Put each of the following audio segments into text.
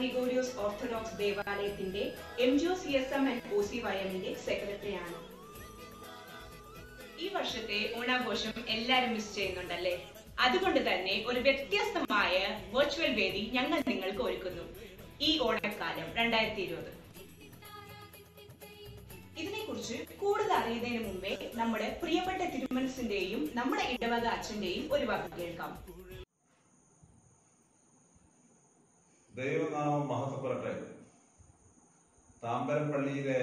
Gregorios Orthodox ദേവാലയത്തിന്റെ M G O C S M and O C Y എമ്മിന്റെ സെക്രട്ടറിയാണ് ഈ വർഷത്തെ ഓണാഘോഷം എല്ലാരും മിസ് ചെയ്യുന്നുണ്ടല്ലേ അതുകൊണ്ട് തന്നെ ഒരു വ്യത്യസ്തമായ വെർച്വൽ വേദി ഞങ്ങൾ നിങ്ങൾക്ക് ഒരുക്കുന്നു ഈ ഓണക്കാലം രണ്ടായിരത്തി ഇരുപത് ഇതിനെക്കുറിച്ച് കൂടുതൽ അറിയുന്നതിന് മുമ്പേ നമ്മുടെ പ്രിയപ്പെട്ട തിരുമനസിന്റെയും നമ്മുടെ ഇടവക അച്ഛന്റെയും ഒരു വാക്ക് കേൾക്കാം ദൈവനാമം മഹത്വപ്പെടട്ടെ താമ്പരം പള്ളിയിലെ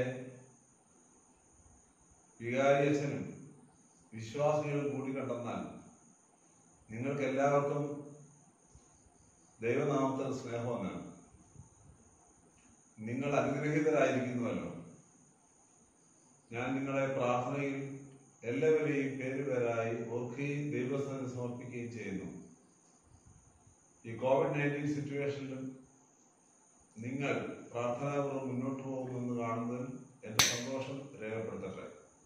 വികാരിയച്ഛനും വിശ്വാസികളും കൂടി കണ്ടെന്നാൽ നിങ്ങൾക്ക് എല്ലാവർക്കും ദൈവനാമത്തിന് സ്നേഹമെന്നാണ് നിങ്ങൾ അനുഗ്രഹീതരായിരിക്കുന്നുവല്ലോ ഞാൻ നിങ്ങളെ പ്രാർത്ഥനയിൽ എല്ലാവരെയും പേരുപേരായി ഓർക്കുകയും ദൈവസ്ഥാനം സമർപ്പിക്കുകയും ചെയ്യുന്നു ഈ കോവിഡ് നയൻറ്റീൻ സിറ്റുവേഷനിലും നിങ്ങൾ പ്രാർത്ഥനാപൂർവ്വം മുന്നോട്ട് പോകുമെന്ന് കാണുന്നതിൽ എന്റെ സന്തോഷം രേഖപ്പെടുത്തട്ടെ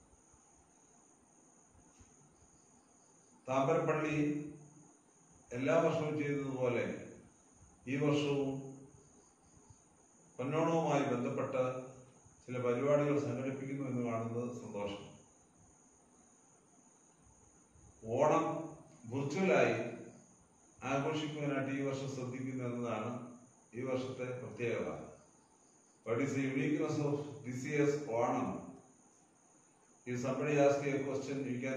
താമ്പരപ്പള്ളി എല്ലാ വർഷവും ചെയ്തതുപോലെ ഈ വർഷവും പൊന്നോണവുമായി ബന്ധപ്പെട്ട് ചില പരിപാടികൾ സംഘടിപ്പിക്കുന്നു എന്ന് കാണുന്നത് സന്തോഷം ഓണം വിർച്വലായി ആഘോഷിക്കുവാനായിട്ട് ഈ വർഷം ശ്രദ്ധിക്കുന്നു എന്നതാണ് ഈ വർഷത്തെ പ്രത്യേകത what is the uniqueness of this year's Onam If somebody asks you a question, you can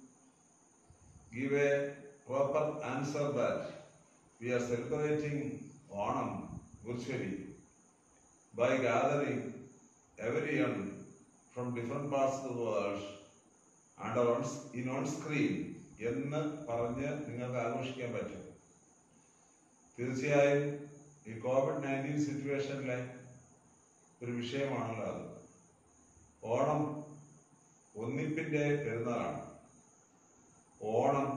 give a proper answer that we are celebrating Onam virtually by gathering everyone from different parts of the world and on, in on screen എന്ന് പറഞ്ഞ് നിങ്ങൾക്ക് ആഘോഷിക്കാൻ പറ്റും തീർച്ചയായും ഈ Covid nineteen സിറ്റുവേഷനിലെ ഒരു വിഷയമാണല്ലോ അത് ഓണം ഒന്നിപ്പിന്റെ പെരുന്നാളാണ് ഓണം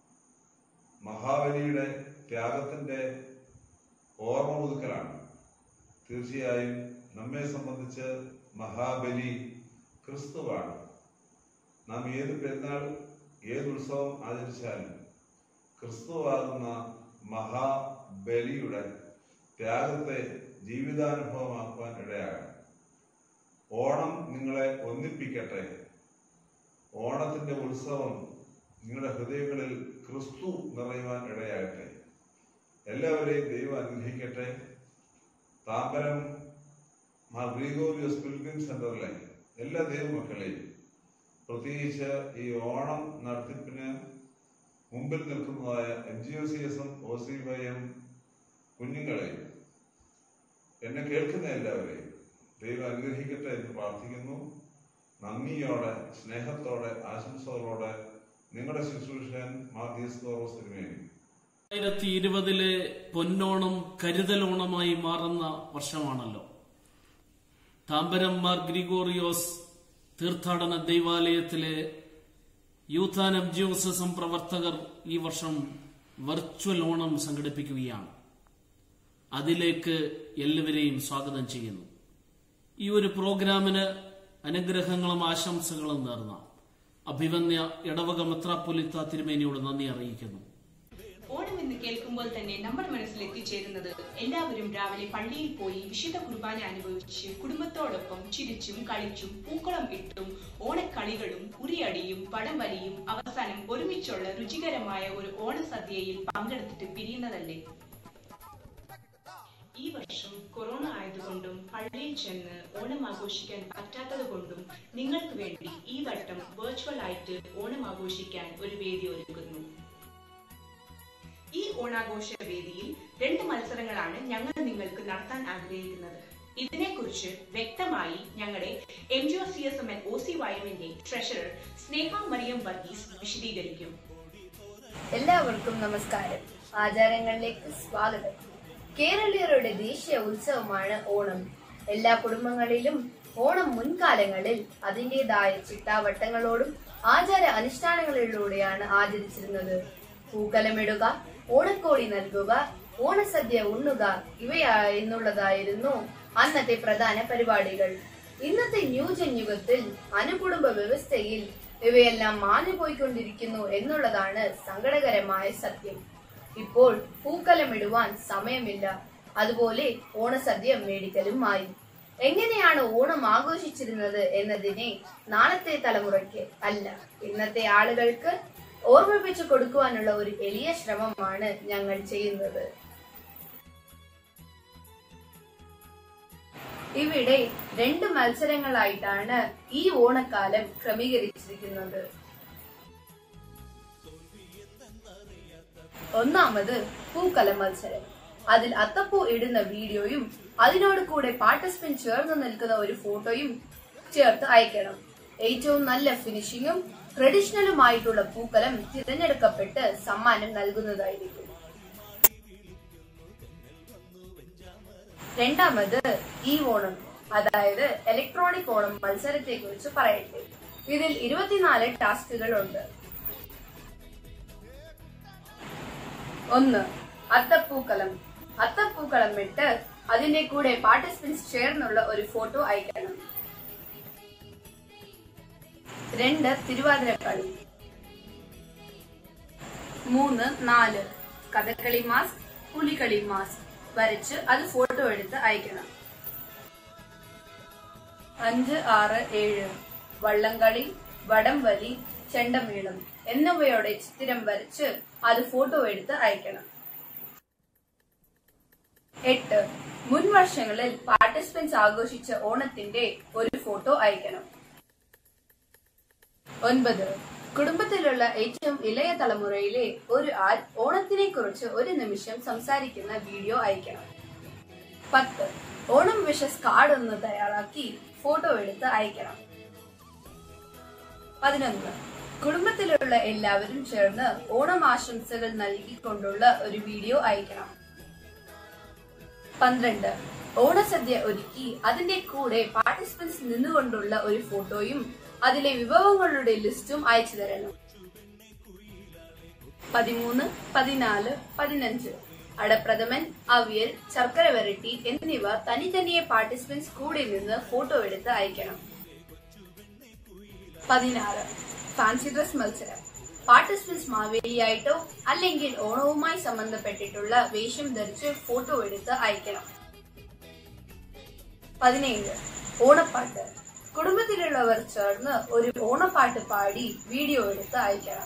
മഹാബലിയുടെ ത്യാഗത്തിന്റെ ഓർമ്മ പുതുക്കലാണ് തീർച്ചയായും നമ്മെ സംബന്ധിച്ച് മഹാബലി ക്രിസ്തുവാണ് നാം ഏത് പെരുന്നാൾ ഏത് ഉത്സവം ആചരിച്ചാലും ക്രിസ്തുവാകുന്ന മഹാബലിയുടെ ത്യാഗത്തെ ജീവിതാനുഭവമാക്കുവാൻ ഇടയാകണം ഓണം നിങ്ങളെ ഒന്നിപ്പിക്കട്ടെ ഓണത്തിന്റെ ഉത്സവം നിങ്ങളുടെ ഹൃദയങ്ങളിൽ ക്രിസ്തു നിറയുവാൻ ഇടയാകട്ടെ എല്ലാവരെയും ദൈവം അനുഗ്രഹിക്കട്ടെ താമ്പരം മാർ ഗ്രീഗോറിയോസ് പിൽഗ്രിം സെന്ററിലെ എല്ലാ ദൈവമക്കളെയും പ്രത്യേകിച്ച് ഈ ഓണം നടത്തിപ്പിന് മുമ്പിൽ നിൽക്കുന്നതായ M G O C S M O C Y M കുഞ്ഞുങ്ങളെയും എന്നെ കേൾക്കുന്ന എല്ലാവരെയും ദൈവം അനുഗ്രഹിക്കട്ടെ എന്ന് പ്രാർത്ഥിക്കുന്നു നന്ദിയോടെ സ്നേഹത്തോടെ ആശംസകളോടെ നിങ്ങളുടെ ശുശ്രൂഷൻ മാർഗീസ് തോറോസ് തിരുമേനി രണ്ടായിരത്തി ഇരുപതിലെ പൊന്നോണം കരുതലോണമായി മാറുന്ന വർഷമാണല്ലോ താമ്പരം മാർ ഗ്രിഗോറിയോസ് തീർത്ഥാടന ദൈവാലയത്തിലെ യൂത്താനം ജിയോസസം പ്രവർത്തകർ ഈ വർഷം വെർച്വൽ ഓണം സംഘടിപ്പിക്കുകയാണ് അതിലേക്ക് എല്ലാവരെയും സ്വാഗതം ചെയ്യുന്നു ഈ ഒരു പ്രോഗ്രാമിന് അനുഗ്രഹങ്ങളും ആശംസകളും നേർന്ന അഭിവന്യ ഇടവക മെത്രാപ്പൊലിത്ത തിരുമേനിയോട് നന്ദി അറിയിക്കുന്നു ഓണം എന്ന് കേൾക്കുമ്പോൾ തന്നെ നമ്മുടെ മനസ്സിൽ എത്തിച്ചേരുന്നത് എല്ലാവരും രാവിലെ പള്ളിയിൽ പോയി വിശുദ്ധ കുർബാന അനുഭവിച്ച് കുടുംബത്തോടൊപ്പം ചിരിച്ചും കളിച്ചും പൂക്കളം ഇട്ടും ഓണക്കളികളും ഉറിയടിയും വടംവലിയും അവസാനം ഒരുമിച്ചുള്ള രുചികരമായ ഒരു ഓണസദ്യയിൽ പങ്കെടുത്തിട്ട് പിരിയുന്നതല്ലേ ഈ വർഷം കൊറോണ ആയതുകൊണ്ടും പള്ളിയിൽ ചെന്ന് ഓണം ആഘോഷിക്കാൻ പറ്റാത്തത് കൊണ്ടും നിങ്ങൾക്ക് വേണ്ടി ഈ വട്ടം വെർച്വൽ ആയിട്ട് ഓണം ആഘോഷിക്കാൻ ഒരു വേദി ഒരുക്കുന്നു ഈ ഓണാഘോഷ വേദിയിൽ രണ്ട് മത്സരങ്ങളാണ് ഞങ്ങൾ നിങ്ങൾക്ക് നടത്താൻ ആഗ്രഹിക്കുന്നത് ഇതിനെക്കുറിച്ച് വ്യക്തമായി ഞങ്ങളുടെ M G O C S M N O C വൈഎമ്മിന്റെ ട്രഷറർ സ്നേഹ മറിയം വർഗീസ് വിശദീകരിക്കും എല്ലാവർക്കും നമസ്കാരം ആചാരങ്ങളിലേക്ക് സ്വാഗതം കേരളീയരുടെ ദേശീയ ഉത്സവമാണ് ഓണം എല്ലാ കുടുംബങ്ങളിലും ഓണം മുൻകാലങ്ങളിൽ അതിൻ്റെതായ ചിട്ടാവട്ടങ്ങളോടും ആചാര അനുഷ്ഠാനങ്ങളിലൂടെയാണ് ആചരിച്ചിരുന്നത് പൂക്കലമിടുക ഓണക്കോടി നൽകുക ഓണസദ്യ ഉണ്ണുക ഇവയാ എന്നുള്ളതായിരുന്നു അന്നത്തെ പ്രധാന പരിപാടികൾ ഇന്നത്തെ ന്യൂജൻ യുഗത്തിൽ അനുകുടുംബ വ്യവസ്ഥയിൽ ഇവയെല്ലാം മാഞ്ഞു പോയിക്കൊണ്ടിരിക്കുന്നു എന്നുള്ളതാണ് സങ്കടകരമായ സത്യം ഇപ്പോൾ പൂക്കലമിടുവാൻ സമയമില്ല അതുപോലെ ഓണസദ്യ മേടിക്കലും ആയി എങ്ങനെയാണ് ഓണം ആഘോഷിച്ചിരുന്നത് എന്നതിനെ നാളത്തെ തലമുറയ്ക്ക് അല്ല ഇന്നത്തെ ആളുകൾക്ക് ഓർമ്മിപ്പിച്ചു കൊടുക്കുവാനുള്ള ഒരു എളിയ ശ്രമമാണ് ഞങ്ങൾ ചെയ്യുന്നത് ഇവിടെ രണ്ട് മത്സരങ്ങളായിട്ടാണ് ഈ ഓണക്കാലം ക്രമീകരിച്ചിരിക്കുന്നത് ഒന്നാമത് പൂക്കല മത്സരം അതിൽ അത്തപ്പൂ ഇടുന്ന വീഡിയോയും അതിനോട് കൂടെ പാർട്ടിസിപ്പന്റ് ചേർന്ന് നിൽക്കുന്ന ഒരു ഫോട്ടോയും ചേർത്ത് അയക്കണം ഏറ്റവും നല്ല ഫിനിഷിങ്ങും ട്രഡീഷണലുമായിട്ടുള്ള പൂക്കലം തിരഞ്ഞെടുക്കപ്പെട്ട് സമ്മാനം നൽകുന്നതായിരിക്കും രണ്ടാമത് ഈ ഓണം അതായത് ഇലക്ട്രോണിക് ഓണം മത്സരത്തെ കുറിച്ച് പറയട്ടെ ഇതിൽ ഇരുപത്തിനാല് ടാസ്കുകൾ ഉണ്ട് ഒന്ന് അത്തപ്പൂക്കളം അത്തപ്പൂക്കളം ഇട്ട് അതിന്റെ കൂടെ പാർട്ടിസിപ്പൻസ് ചേർന്നുള്ള ഒരു ഫോട്ടോ അയക്കണം രണ്ട് തിരുവാതിരക്കളി മൂന്ന് നാല് കഥകളി മാസ്ക് പുലികളി മാസ്ക് വരച്ച് അത് ഫോട്ടോ എടുത്ത് അയക്കണം അഞ്ച് ആറ് ഏഴ് വള്ളംകളി വടംവലി ചെണ്ടമേളം എന്നിവയോടെ ചിത്രം വരച്ച് അത് ഫോട്ടോ എടുത്ത് അയക്കണം എട്ട് മുൻ വർഷങ്ങളിൽ പാർട്ടിസിപ്പൻസ് ആഘോഷിച്ച ഓണത്തിന്റെ ഒരു ഫോട്ടോ അയക്കണം ഒൻപത് കുടുംബത്തിലുള്ള ഏറ്റവും ഇളയ തലമുറയിലെ ഒരു ആൾ ഓണത്തിനെ കുറിച്ച് ഒരു നിമിഷം സംസാരിക്കുന്ന വീഡിയോ അയക്കണം പത്ത് ഓണം വിഷസ് കാർഡ് ഒന്ന് തയ്യാറാക്കി ഫോട്ടോ എടുത്ത് അയക്കണം പതിനൊന്ന് കുടുംബത്തിലുള്ള എല്ലാവരും ചേർന്ന് ഓണം ആശംസകൾ നൽകിക്കൊണ്ടുള്ള ഒരു വീഡിയോ അയക്കണം പന്ത്രണ്ട് ഓണസദ്യ ഒരുക്കി അതിന്റെ കൂടെ പാർട്ടിസിപ്പൻസ് നിന്നുകൊണ്ടുള്ള ഒരു ഫോട്ടോയും അതിലെ വിഭവങ്ങളുടെ ലിസ്റ്റും അയച്ചു തരണം പതിമൂന്ന് പതിനാല് പതിനഞ്ച് അടപ്രഥമൻ അവിയൽ ശർക്കര വരട്ടി എന്നിവ തനിത്തനിയെ പാർട്ടിസിപ്പൻസ് കൂടെ നിന്ന് ഫോട്ടോ എടുത്ത് അയക്കണം പതിനാറ് ഫാൻസി ഡ്രസ് മത്സരം പാർട്ടിസിപ്പൻസ് മാവേലിയായിട്ടോ അല്ലെങ്കിൽ ഓണവുമായി സംബന്ധപ്പെട്ടിട്ടുള്ള വേഷം ധരിച്ച് ഫോട്ടോ എടുത്ത് അയക്കണം പതിനേഴ് ഓണപ്പാട്ട് കുടുംബത്തിലുള്ളവർ ചേർന്ന് ഒരു ഓണപ്പാട്ട് പാടി വീഡിയോ എടുത്ത് അയക്കണം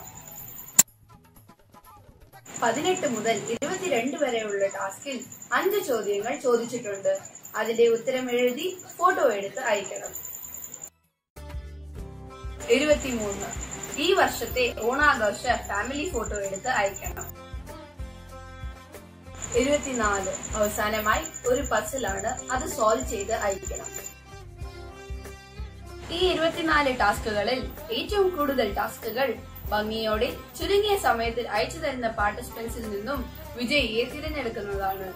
പതിനെട്ട് മുതൽ ഇരുപത്തിരണ്ട് വരെയുള്ള ടാസ്കിൽ അഞ്ച് ചോദ്യങ്ങൾ ചോദിച്ചിട്ടുണ്ട് അതിന്റെ ഉത്തരം എഴുതി ഫോട്ടോ എടുത്ത് അയക്കണം ഇരുപത്തിമൂന്ന് ഈ വർഷത്തെ ഓണാഘോഷ ഫാമിലി ഫോട്ടോ എടുത്ത് അയക്കണം ഇരുപത്തിനാല് അവസാനമായി ഒരു പസിലാണ് അത് സോൾവ് ചെയ്ത് അയക്കണം ഈ ഇരുപത്തിനാല് ടാസ്കുകളിൽ ഏറ്റവും കൂടുതൽ ടാസ്കുകൾ ഭംഗിയോടെ ചുരുങ്ങിയ സമയത്തിൽ അയച്ചു തരുന്ന പാർട്ടിസിപ്പൻസിൽ നിന്നും വിജയിയെ തിരഞ്ഞെടുക്കുന്നതാണ്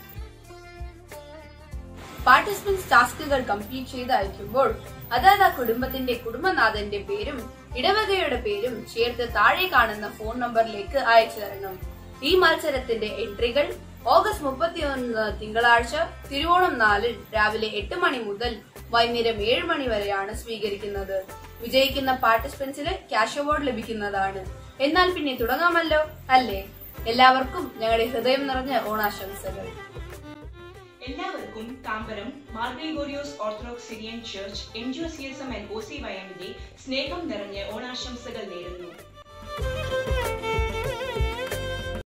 പാർട്ടിസിപ്പൻസ് ടാസ്കുകൾ കംപ്ലീറ്റ് ചെയ്ത് അയക്കുമ്പോൾ അതാത് ആ കുടുംബത്തിന്റെ കുടുംബനാഥന്റെ പേരും ഇടവകയുടെ പേരും ചേർത്ത് താഴെ കാണുന്ന ഫോൺ നമ്പറിലേക്ക് അയച്ചു തരണം ഈ മത്സരത്തിന്റെ എൻട്രികൾ ഓഗസ്റ്റ് മുപ്പത്തിയൊന്ന് തിങ്കളാഴ്ച തിരുവോണം നാലിൽ രാവിലെ എട്ട് മണി മുതൽ വൈകുന്നേരം ഏഴ് മണി വരെയാണ് സ്വീകരിക്കുന്നത് വിജയിക്കുന്ന പാർട്ടിസിപ്പൻസിന് ക്യാഷ് അവാർഡ് ലഭിക്കുന്നതാണ് എന്നാൽ പിന്നെ തുടങ്ങാമല്ലോ അല്ലേ എല്ലാവർക്കും ഞങ്ങളുടെ ഹൃദയം നിറഞ്ഞ ഓണാശംസകൾ എല്ലാവർക്കും Tambaram Mar Gregorios Orthodox Syrian church M G O C S M and O C Y എമ്മിന്റെ സ്നേഹം നിറഞ്ഞ ഓണാശംസകൾ നേരുന്നു